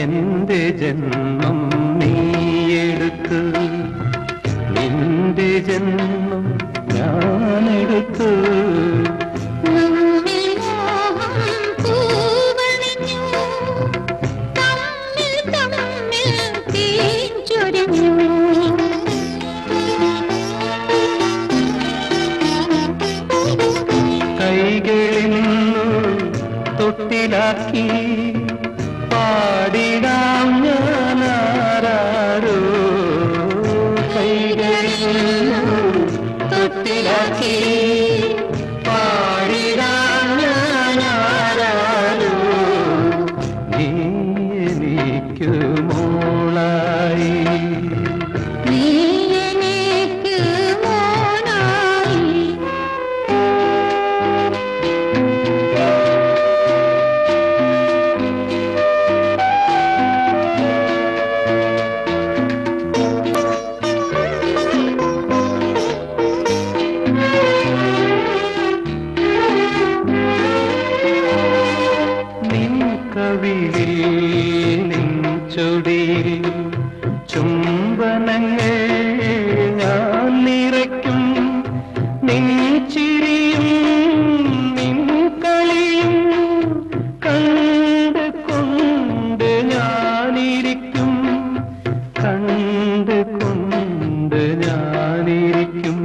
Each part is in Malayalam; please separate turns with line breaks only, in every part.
എന്റെ ജന്മം നീയെടുത്ത് നിന്റെ ജന്മം ഞാനെടുത്ത്
നമ്മിൽ മോഹം പൂവണിഞ്ഞു തമ്മിൽ തമ്മിൽ തീഞ്ചൊരിഞ്ഞു
കൈകളിൽ നിന്നു തൊട്ടിലാക്കി പാടിടാം ഞാനാരോ കൈകളിൽ നിന്നു തൊട്ടിലാക്കി പാടിടാം ഞാനാരോ നീ എനിക്ക് മോളായി
നീ എനിക്ക് മോനായി
നിൻ കവിളിൽ നിൻ ചൊടിയിൽ ചുംബനങ്ങൾ ഞാൻ നിറയ്ക്കും നിൻ ചിരിയും നിൻ കളിയും കണ്ട് കൊണ്ട് ഞാനിരിക്കും കണ്ട് കൊണ്ട് ഞാനിരിക്കും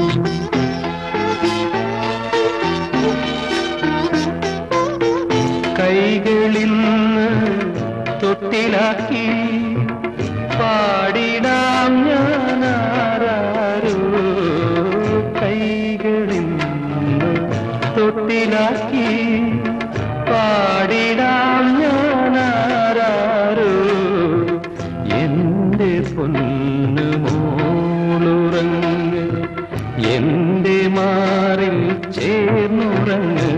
കൈകളിൽ നിന്ന് തൊട്ടിലാക്കി പാടിടാം ഞാനാരോ കൈകളിൽ നിന്ന് തൊട്ടിലാക്കി പാടിടാം ഞാനാരോ എന്റെ പൊന്നു മോളുറങ്ങ് എന്റെ മാറിൽ ചേർന്നുറങ്ങ്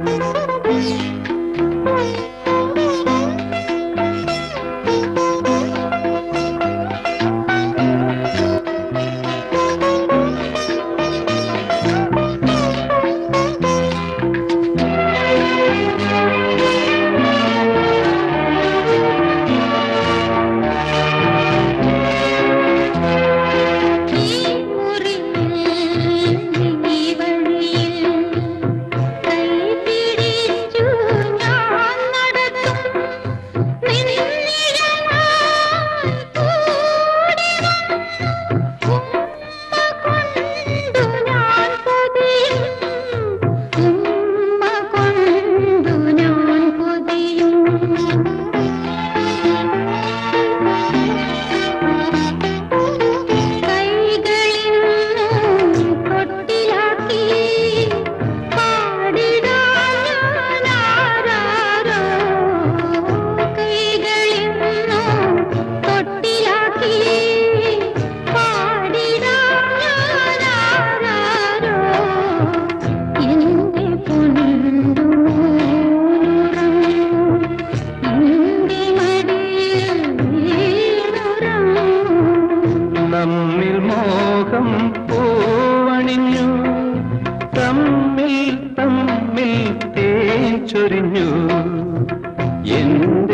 ഈ മുറിയിൽ ഈ വഴിയിൽ കൈ പിടിച്ചു ഞാൻ നടക്കും നിന്നിഴലാൽ കൂടി ഉമ്മ കൊണ്ടു ഞാൻ പൊതിയും ഉമ്മ കൊണ്ടു ഞാൻ പൊതിയും കൈകളിൽ തൊട്ടിലാക്കി പാടിടാൻ ഞാനാരോ കൈകളിൽ തൊട്ടിലാക്കി പാടിടാൻ ഞാനാരോ എന്റെ പൊന്നുറങ്ങും എന്റെ മടിയിൽ വീണുറങ്ങും
നമ്മിൽ മോഹം പൂവണിഞ്ഞു തമ്മിൽ തമ്മിൽ തേൻ ചൊരിഞ്ഞു എന്റെ